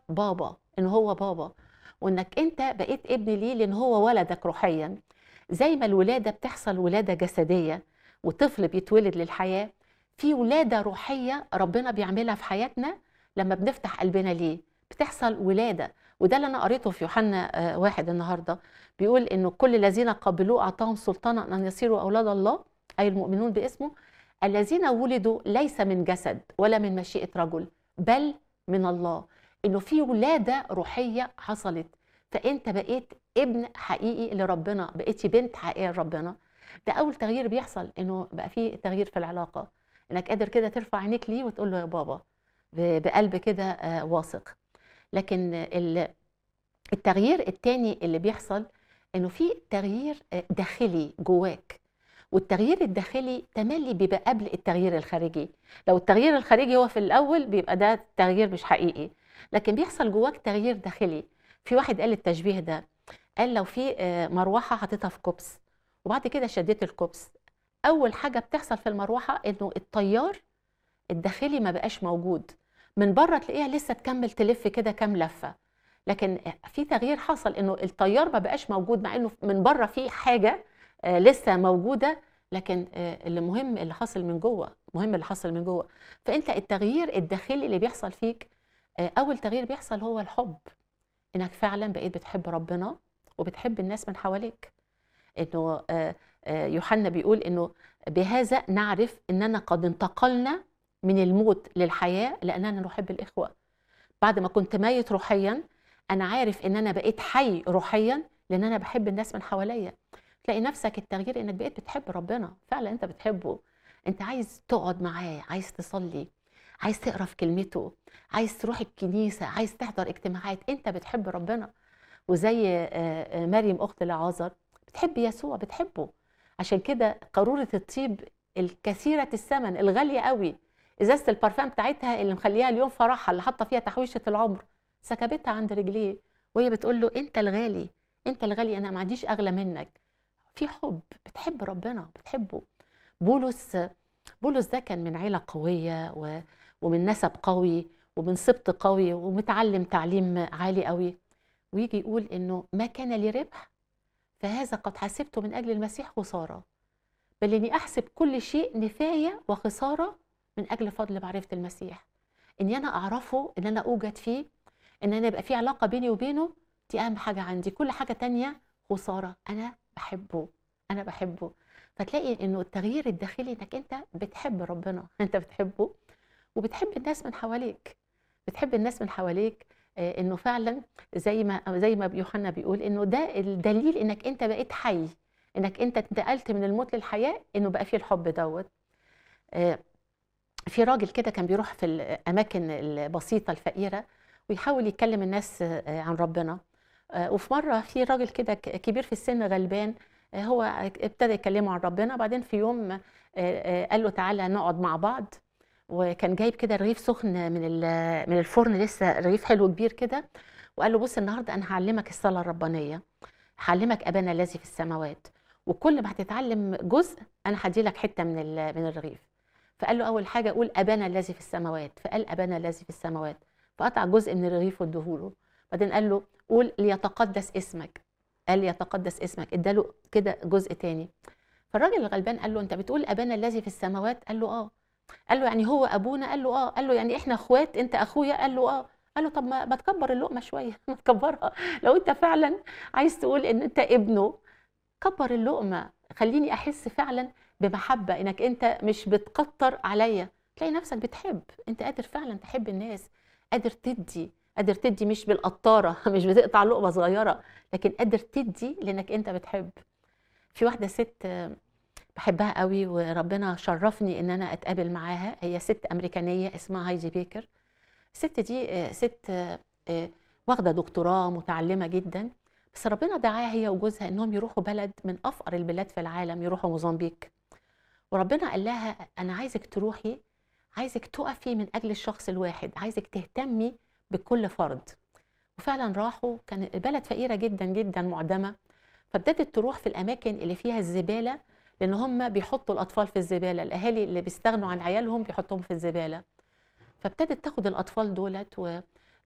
بابا ان هو بابا وانك انت بقيت ابن ليه لان هو ولدك روحيا زي ما الولاده بتحصل ولاده جسديه وطفل بيتولد للحياه في ولاده روحيه ربنا بيعملها في حياتنا لما بنفتح قلبنا ليه بتحصل ولاده وده اللي انا قريته في يوحنا آه، واحد النهارده بيقول انه كل الذين قبلوه اعطاهم سلطانا ان يصيروا اولاد الله اي المؤمنون باسمه الذين ولدوا ليس من جسد ولا من مشيئه رجل بل من الله انه في ولاده روحيه حصلت فانت بقيت ابن حقيقي لربنا بقيتي بنت حقيقيه لربنا ده اول تغيير بيحصل انه بقى في تغيير في العلاقه انك قادر كده ترفع عينيك ليه وتقول له يا بابا ب- بقلب كده آه، واثق لكن ال- التغيير التاني اللي بيحصل انه في تغيير آه، داخلي جواك والتغيير الداخلي تملي بيبقى قبل التغيير الخارجي لو التغيير الخارجي هو في الاول بيبقى ده تغيير مش حقيقي لكن بيحصل جواك تغيير داخلي في واحد قال التشبيه ده قال لو في آه، مروحه حطيتها في كوبس وبعد كده شديت الكوبس اول حاجه بتحصل في المروحه انه التيار الداخلي ما بقاش موجود من بره تلاقيها لسه تكمل تلف كده كام لفه لكن في تغيير حصل انه التيار ما بقاش موجود مع انه من بره في حاجه آه، لسه موجوده لكن آه، اللي مهم اللي حاصل من جوه مهم اللي حاصل من جوه فانت التغيير الداخلي اللي بيحصل فيك آه، اول تغيير بيحصل هو الحب انك فعلا بقيت بتحب ربنا وبتحب الناس من حواليك انه آه، آه، يوحنا بيقول انه بهذا نعرف اننا قد انتقلنا من الموت للحياه لاننا نحب الاخوه بعد ما كنت ميت روحيا انا عارف ان انا بقيت حي روحيا لان انا بحب الناس من حواليا تلاقي نفسك التغيير انك بقيت بتحب ربنا فعلا انت بتحبه انت عايز تقعد معاه عايز تصلي عايز تقرا في كلمته عايز تروح الكنيسه عايز تحضر اجتماعات انت بتحب ربنا وزي آه، آه، مريم اخت لعازر بتحب يسوع بتحبه عشان كده قاروره الطيب الكثيره الثمن الغاليه قوي ازازه البارفان بتاعتها اللي مخليها اليوم فرحها اللي حاطه فيها تحويشه العمر سكبتها عند رجليه وهي بتقول له انت الغالي انت الغالي انا ما عنديش اغلى منك في حب بتحب ربنا بتحبه بولس بولس ده كان من عيله قويه و... ومن نسب قوي ومن سبط قوي ومتعلم تعليم عالي قوي ويجي يقول انه ما كان لي ربح فهذا قد حسبته من اجل المسيح خساره بل اني احسب كل شيء نفايه وخساره من اجل فضل معرفه المسيح اني انا اعرفه ان انا اوجد فيه ان انا يبقى في علاقه بيني وبينه دي اهم حاجه عندي كل حاجه تانية خساره انا بحبه انا بحبه فتلاقي انه التغيير الداخلي انك انت بتحب ربنا انت بتحبه وبتحب الناس من حواليك بتحب الناس من حواليك آه، انه فعلا زي ما زي ما يوحنا بيقول انه ده الدليل انك انت بقيت حي انك انت انتقلت من الموت للحياه انه بقى فيه الحب دوت آه، في راجل كده كان بيروح في الاماكن البسيطه الفقيره ويحاول يكلم الناس آه، عن ربنا آه، وفي مره في راجل كده ك- كبير في السن غلبان آه، هو ابتدى يكلمه عن ربنا بعدين في يوم آه، آه، قال له تعالى نقعد مع بعض وكان جايب كده رغيف سخن من ال- من الفرن لسه رغيف حلو كبير كده وقال له بص النهارده انا هعلمك الصلاه الربانيه هعلمك ابانا الذي في السماوات وكل ما هتتعلم جزء انا هدي لك حته من ال- من الرغيف فقال له اول حاجه قول ابانا الذي في السماوات فقال ابانا الذي في السماوات فقطع جزء من الرغيف واديهوله بعدين قال له قول ليتقدس اسمك قال ليتقدس اسمك اداله كده جزء تاني فالراجل الغلبان قال له انت بتقول ابانا الذي في السماوات قال له اه قال له يعني هو ابونا قال له اه قال له يعني احنا اخوات انت اخويا قال له اه قال له طب ما ما تكبر اللقمه شويه ما تكبرها لو انت فعلا عايز تقول ان انت ابنه كبر اللقمه خليني احس فعلا بمحبه انك انت مش بتكتر عليا تلاقي نفسك بتحب انت قادر فعلا تحب الناس قادر تدي قادر تدي مش بالقطاره مش بتقطع لقمه صغيره لكن قادر تدي لانك انت بتحب في واحده ست آه، بحبها قوي وربنا شرفني ان انا اتقابل معاها هي ست امريكانيه اسمها هايدي بيكر الست دي آه، ست آه، آه، واخده دكتوراه متعلمه جدا بس ربنا دعاها هي وجوزها انهم يروحوا بلد من افقر البلاد في العالم يروحوا موزمبيق وربنا قال لها انا عايزك تروحي عايزك تقفي من اجل الشخص الواحد عايزك تهتمي بكل فرد وفعلا راحوا كان البلد فقيره جدا جدا معدمه فابتدت تروح في الاماكن اللي فيها الزباله لان هم بيحطوا الاطفال في الزباله الاهالي اللي بيستغنوا عن عيالهم بيحطوهم في الزباله فابتدت تاخد الاطفال دولت و...